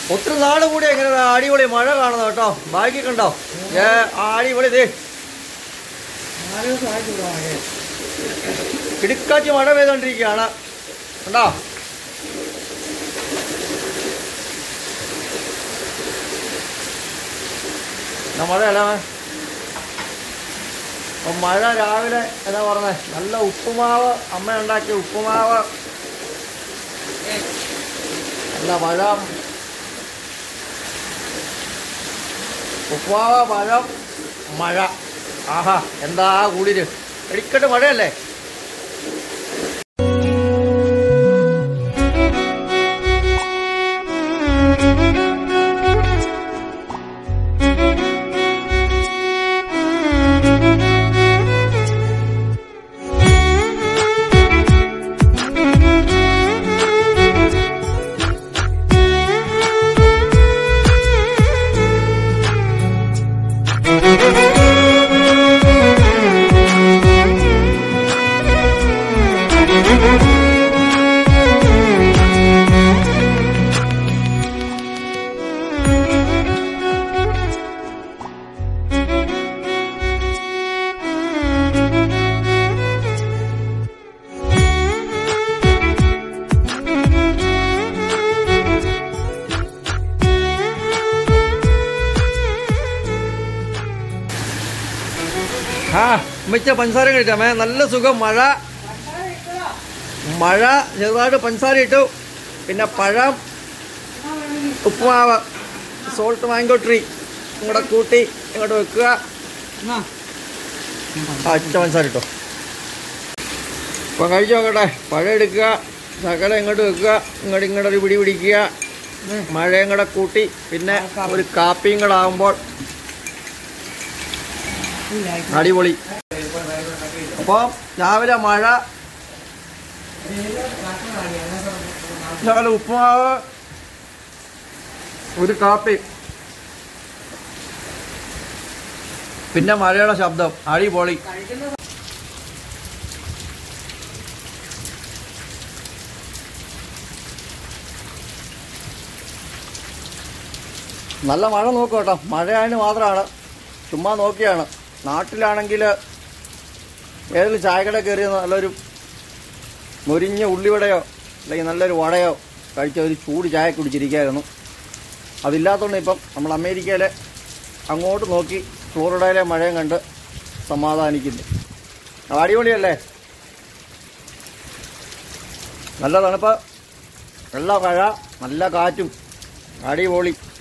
ഒത്തിരി നാട് കൂടി എങ്ങനെ അടിപൊളി മഴ കാണുന്നത് കേട്ടോ ബാക്കി കണ്ടോ ഏ അടിപൊളി ദേ നാല് ദിവസമായിട്ടില്ല മഴ ഇടുക്കാച്ചി മഴ പെയ്തോണ്ടിരിക്കുകയാണ് കണ്ടോ എന്നാ മഴയല്ല അപ്പം മഴ രാവിലെ എന്താ പറഞ്ഞേ നല്ല ഉപ്പുമാവ് അമ്മ ഉണ്ടാക്കിയ ഉപ്പുമാവ് നല്ല പഴം ഉപ്പുമാവ് പഴം മഴ ആഹാ എന്താ കൂടിര് എടിക്കട്ട് മഴയല്ലേ ആ മിച്ച പഞ്ചസാര കഴിച്ചാമേ നല്ല സുഖം മഴ മഴ ചെറുതായിട്ട് പഞ്ചസാര ഇട്ടു പിന്നെ പഴം ഉപ്പുമാവ് സോൾട്ട് മാംഗോ ട്രീ ഇങ്ങോട്ട് കൂട്ടി ഇങ്ങോട്ട് വെക്കുക എന്നാ ആ ഇച്ച പഞ്ചസാര ഇട്ടോ അപ്പം കഴിച്ചു നോക്കട്ടെ പഴം എടുക്കുക ശകലം ഇങ്ങോട്ട് വെക്കുക ഇങ്ങോട്ട് ഇങ്ങോട്ട് ഒരു പിടി പിടിക്കുക മഴയും കൂടെ കൂട്ടി പിന്നെ ഒരു കാപ്പിയും കൂടെ ആകുമ്പോൾ ഇല്ല അടിപൊളി അപ്പോൾ രാവിലെ മഴ ശകലം ഉപ്പുമാവ് ഒരു കാപ്പി പിന്നെ മഴയുടെ ശബ്ദം അടിപൊളി നല്ല മഴ നോക്കും കേട്ടോ മഴയായതിന് മാത്രമാണ് ചുമ്മാ നോക്കിയാണ് നാട്ടിലാണെങ്കിൽ ഏതെങ്കിലും ചായക്കട കയറിയ നല്ലൊരു മുരിഞ്ഞ ഉള്ളിവടയോ അല്ലെങ്കിൽ നല്ലൊരു വടയോ കഴിച്ച ഒരു ചൂട് ചായ കുടിച്ചിരിക്കുകയായിരുന്നു അതില്ലാത്തതുകൊണ്ട് ഇപ്പം നമ്മൾ അമേരിക്കയിലെ അങ്ങോട്ട് നോക്കി ഫ്ലോറിഡയിലെ മഴയും കണ്ട് സമാധാനിക്കുന്നു അത് അടിപൊളിയല്ലേ നല്ല തണുപ്പ് നല്ല മഴ നല്ല കാറ്റും അടിപൊളി